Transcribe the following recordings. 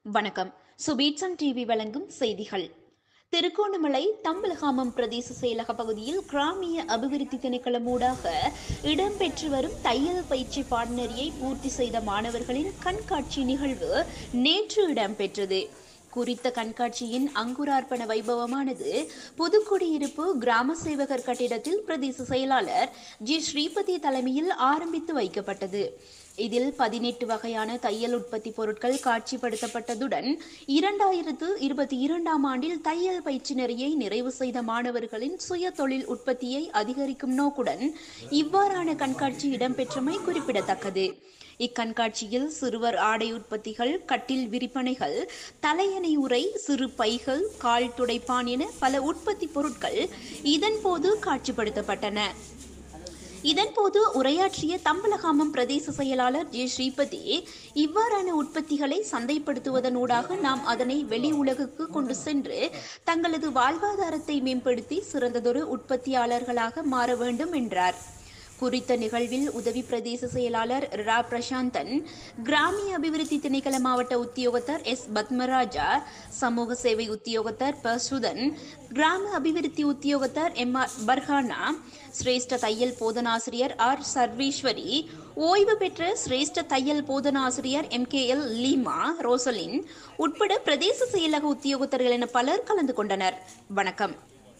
வணக்கம் சுபீட்சன் டிவி வழங்கும் செய்திகள் திருகோணமலை தம்பலகாமம் பிரதேச செயலக பகுதியில் கிராமிய அபிவிருத்தி திணைக்களம் ஊடாக இடம்பெற்று வரும் தையல் பயிற்சி பாடநெறியை பூர்த்தி செய்த மாணவர்களின் கண்காட்சி நிகழ்வு நேற்று இடம்பெற்றது குறித்த கண்காட்சியின் அங்குரார்ப்பண வைபவமானது புதுக்குடியிருப்பு கிராம சேவகர் கட்டிடத்தில் பிரதேச செயலாளர் ஜி ஸ்ரீபதி தலைமையில் ஆரம்பித்து வைக்கப்பட்டது இதில் பதினெட்டு வகையான தையல் உற்பத்தி பொருட்கள் காட்சிப்படுத்தப்பட்டதுடன் இரண்டாயிரத்து இருபத்தி இரண்டாம் ஆண்டில் தையல் பயிற்சி நெறியை நிறைவு செய்த மாணவர்களின் சுய தொழில் உற்பத்தியை அதிகரிக்கும் நோக்குடன் இவ்வாறான கண்காட்சி இடம்பெற்றமை குறிப்பிடத்தக்கது இக்கண்காட்சியில் சிறுவர் ஆடை உற்பத்திகள் கட்டில் விரிப்பனைகள் தலையணை உரை சிறு பைகள் கால் துடைப்பான் என பல உற்பத்தி பொருட்கள் இதன்போது காட்சிப்படுத்தப்பட்டன இதன்போது உரையாற்றிய தம்பலகாமம் பிரதேச செயலாளர் ஜே ஸ்ரீபதி இவ்வாறான உற்பத்திகளை சந்தைப்படுத்துவதனூடாக நாம் அதனை வெளி உலகுக்கு கொண்டு சென்று தங்களது வாழ்வாதாரத்தை மேம்படுத்தி சிறந்ததொரு உற்பத்தியாளர்களாக மாற வேண்டும் என்றார் குறித்த நிகழ்வில் உதவி பிரதேச செயலாளர் ரா பிரசாந்தன் கிராமிய அபிவிருத்தி திணைக்கள மாவட்ட உத்தியோகத்தர் எஸ் பத்மராஜா சமூக சேவை உத்தியோகத்தர் ப சுதன் கிராம அபிவிருத்தி உத்தியோகத்தர் எம் ஆர் பர்ஹானா சிரேஷ்ட தையல் போதனாசிரியர் ஆர் சர்வேஸ்வரி ஓய்வு பெற்ற சிரேஷ்ட தையல் போதனாசிரியர் M K L Leema Rosalin உட்பட பிரதேச செயலக உத்தியோகத்தர்கள் என பலர் கலந்து கொண்டனர் வணக்கம்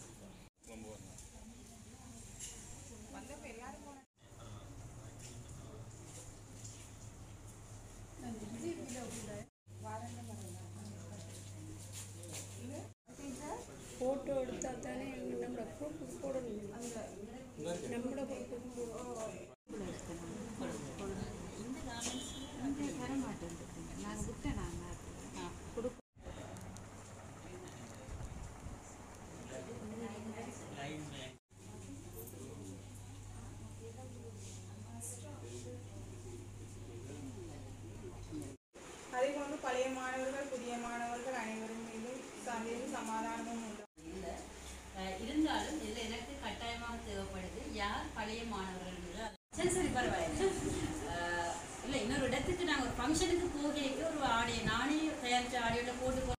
ஃபோட்டோ எடுத்தால் தானே நம்மளோட ப்ரூஃப் போடணும் நம்மளோட ப்ரூஃப் போடணும் அதேபோன்று பழைய மாணவர்கள் புதிய மாணவர்கள் அனைவரும் மீதும் சந்தையும் சமாதானமும் உண்டு அஹ் இருந்தாலும் இதில் எனக்கு கட்டாயமாக தேவைப்படுது யார் பழைய மாணவர்கள் சரி சரி பரவாயில்ல அஹ் இல்லை இன்னொரு இடத்துக்கு நாங்கள் ஒரு ஃபங்க்ஷனுக்கு போகிறதுக்கு ஒரு ஆடியோ நானே தயாரித்த ஆடியோவில் போட்டு